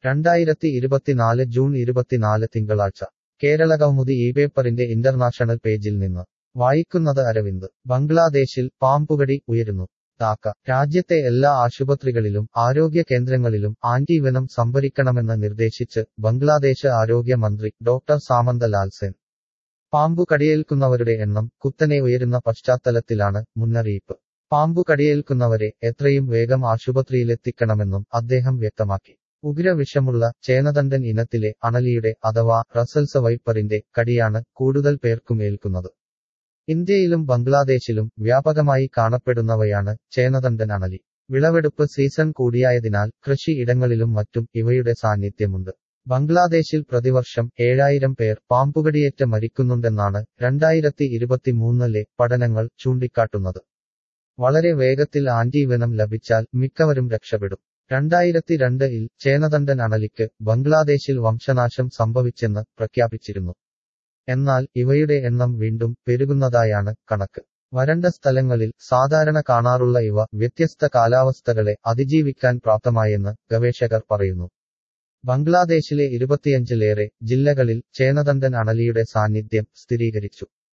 രണ്ടായിരത്തി ഇരുപത്തിനാല് ജൂൺ ഇരുപത്തിനാല് തിങ്കളാഴ്ച കേരളകൗമുദി ഈ പേപ്പറിന്റെ ഇന്റർനാഷണൽ പേജിൽ നിന്ന് വായിക്കുന്നത് അരവിന്ദ് ബംഗ്ലാദേശിൽ പാമ്പുകടി ഉയരുന്നു ധാക്ക രാജ്യത്തെ എല്ലാ ആശുപത്രികളിലും ആരോഗ്യ കേന്ദ്രങ്ങളിലും ആന്റിവെനം സംഭരിക്കണമെന്ന് നിർദ്ദേശിച്ച് ബംഗ്ലാദേശ് ആരോഗ്യ മന്ത്രി ഡോക്ടർ സാമന്ത ലാൽ സെൻ പാമ്പു കടിയേൽക്കുന്നവരുടെ എണ്ണം കുത്തനെ ഉയരുന്ന പശ്ചാത്തലത്തിലാണ് മുന്നറിയിപ്പ് പാമ്പു കടിയേൽക്കുന്നവരെ എത്രയും വേഗം ആശുപത്രിയിലെത്തിക്കണമെന്നും അദ്ദേഹം വ്യക്തമാക്കി ഉഗ്രവിഷമുള്ള ചേനതണ്ടൻ ഇനത്തിലെ അണലിയുടെ അഥവാ റസൽസ വൈപ്പറിന്റെ കടിയാണ് കൂടുതൽ പേർക്കും ഏൽക്കുന്നത് ഇന്ത്യയിലും ബംഗ്ലാദേശിലും വ്യാപകമായി കാണപ്പെടുന്നവയാണ് ചേനതണ്ടൻ അണലി വിളവെടുപ്പ് സീസൺ കൂടിയായതിനാൽ കൃഷി ഇടങ്ങളിലും മറ്റും ഇവയുടെ സാന്നിധ്യമുണ്ട് ബംഗ്ലാദേശിൽ പ്രതിവർഷം ഏഴായിരം പേർ പാമ്പുകടിയേറ്റ് മരിക്കുന്നുണ്ടെന്നാണ് രണ്ടായിരത്തി ഇരുപത്തിമൂന്നിലെ പഠനങ്ങൾ ചൂണ്ടിക്കാട്ടുന്നത് വളരെ വേഗത്തിൽ ആന്റിവെനം ലഭിച്ചാൽ മിക്കവരും രക്ഷപ്പെടും രണ്ടായിരത്തി രണ്ടിൽ ചേനതണ്ടൻ അണലിക്ക് ബംഗ്ലാദേശിൽ വംശനാശം സംഭവിച്ചെന്ന് പ്രഖ്യാപിച്ചിരുന്നു എന്നാൽ ഇവയുടെ എണ്ണം വീണ്ടും പെരുകുന്നതായാണ് കണക്ക് വരണ്ട സ്ഥലങ്ങളിൽ സാധാരണ കാണാറുള്ള ഇവ വ്യത്യസ്ത കാലാവസ്ഥകളെ അതിജീവിക്കാൻ പ്രാപ്തമായെന്ന് ഗവേഷകർ പറയുന്നു ബംഗ്ലാദേശിലെ ഇരുപത്തിയഞ്ചിലേറെ ജില്ലകളിൽ ചേനതണ്ടൻ അണലിയുടെ സാന്നിധ്യം സ്ഥിരീകരിച്ചു